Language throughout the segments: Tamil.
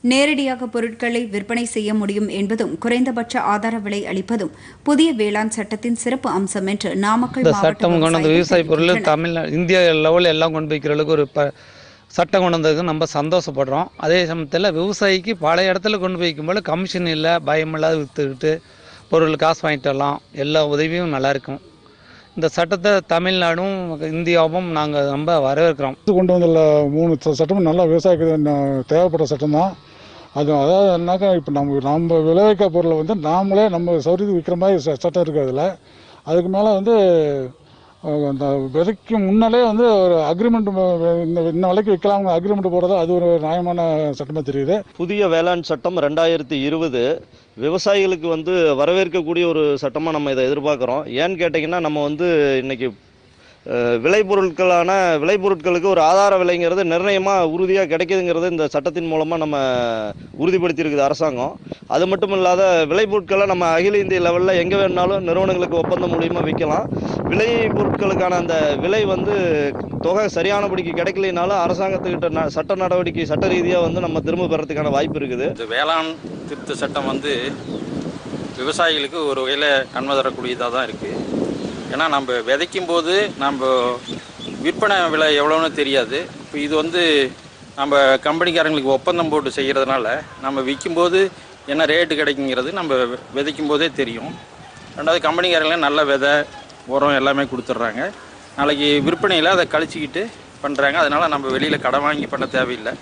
நேரடியாக பொருட்களை விற்பனை செய்ய முடியும் என்பதும் குறைந்தபட்ச ஆதார விலை அளிப்பதும் புதிய வேளாண் சட்டத்தின் சிறப்பு அம்சம் என்று நாமக்கல் இந்த மாவட்ட சட்டம் கொண்டு வந்த விவசாயிகள் விவசாய பொருள் தெரிவிக்கின்றனர். தமிழ்நாடு இந்தியா லெவலில் எல்லாம் கொண்டு போய்க்கிற அளவுக்கு ஒரு ப சட்டம் கொண்டு வந்ததுக்கு நம்ம சந்தோஷப்படுறோம் அதே சமயத்தில் விவசாயிக்கு பல இடத்துல கொண்டு போய் வைக்கும்போது கமிஷன் இல்லை பயம் இல்லாத விற்றுக்கிட்டு பொருள் காசு வாங்கிட்டு வரலாம் எல்லா உதவியும் நல்லா இருக்கும் இந்த சட்டத்தை தமிழ்நாடும் இந்தியாவும் நாங்கள் ரொம்ப வரவேற்கிறோம் அரசு கொண்டு வந்துள்ள மூணு ச- சட்டமும் நல்லா விவசாயிக்கு ந- தேவைப்படுற சட்டம் தான் அது அதாவது என்னக்கா இப்போ நம்ம நம்ம விளைவிக்க பொருளை வந்து நாமளே நம்ம சௌரியத்துக்கு விற்கிற மாதிரி ச- சட்டம் இருக்குது அதில் அதுக்கு மேலே வந்து அஹ், அந்த விதைக்கு முன்னாலே வந்து ஒரு அக்ரிமெண்ட் இந்த இன்ன விலைக்கு விற்கலாம்னு அக்ரிமெண்ட் போடுறது அது ஒரு நியாயமான சட்டமாக தெரியுது புதிய வேளாண் சட்டம் ரெண்டாயிரத்தி இருபது விவசாயிகளுக்கு வந்து வரவேற்கக்கூடிய ஒரு சட்டமாக நம்ம இதை எதிர்பார்க்குறோம் ஏன்னு கேட்டிங்கன்னா நம்ம வந்து இன்னைக்கு அஹ், விளைபொருட்களான விளைபொருட்களுக்கு ஒரு ஆதார விலைங்கிறது நிர்ணயமாக உறுதியாக கிடைக்குதுங்கிறது இந்த சட்டத்தின் மூலமாக நம்ம உறுதிப்படுத்தியிருக்குது அரசாங்கம் அது மட்டும் இல்லாத விளைபொருட்களை நம்ம அகில இந்திய லெவலில் எங்கே வேணாலும் நிறுவனங்களுக்கு ஒப்பந்தம் மூலியமாக விற்கலாம் விளை பொருட்களுக்கான அந்த விலை வந்து தொகை சரியானபடிக்கு கிடைக்கலைனாலும் அரசாங்கத்துக்கிட்ட ந- சட்ட நடவடிக்கை சட்ட ரீதியாக வந்து நம்ம திரும்ப பெறதுக்கான வாய்ப்பு இருக்குது இந்த வேளாண் திருத்த சட்டம் வந்து விவசாயிகளுக்கு ஒரு வகையில் நன்மை தரக்கூடியதாக தான் இருக்குது ஏன்னா நம்ம விதைக்கும் போது நம்ம விற்பனை விலை எவ்வளோன்னு தெரியாது இப்போ இது வந்து நம்ம கம்பெனிக்காரங்களுக்கு ஒப்பந்தம் போட்டு செய்கிறதுனால நம்ம விற்கும்போது என்ன ரேட்டு கிடைக்குங்கிறது நம்ம விதைக்கும் போதே தெரியும் ரெண்டாவது கம்பெனிக்காரங்களே நல்ல விதை உரம் எல்லாமே கொடுத்துட்றாங்க நாளைக்கு விற்பனையில் அதை கழிச்சிக்கிட்டு பண்ணுறாங்க அதனால் நம்ம வெளியில் கடன் வாங்கி பண்ண தேவையில்லை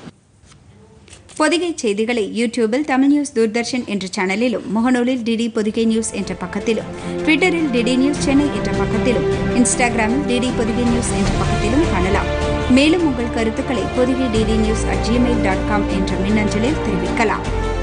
பொதிகை செய்திகளை யூடியூபில் தமிழ் நியூஸ் தூர்தர்ஷன் என்ற சேனலிலும் முகநூலில் டிடி பொதிகை நியூஸ் என்ற பக்கத்திலும் ட்விட்டரில் டிடி நியூஸ் சென்னை என்ற பக்கத்திலும் இன்ஸ்டாகிராமில் டிடி பொதிகை நியூஸ் என்ற பக்கத்திலும் காணலாம் மேலும் உங்கள் கருத்துக்களை Podhigai DD news at Gmail dot com என்ற மின்னஞ்சலில் தெரிவிக்கலாம்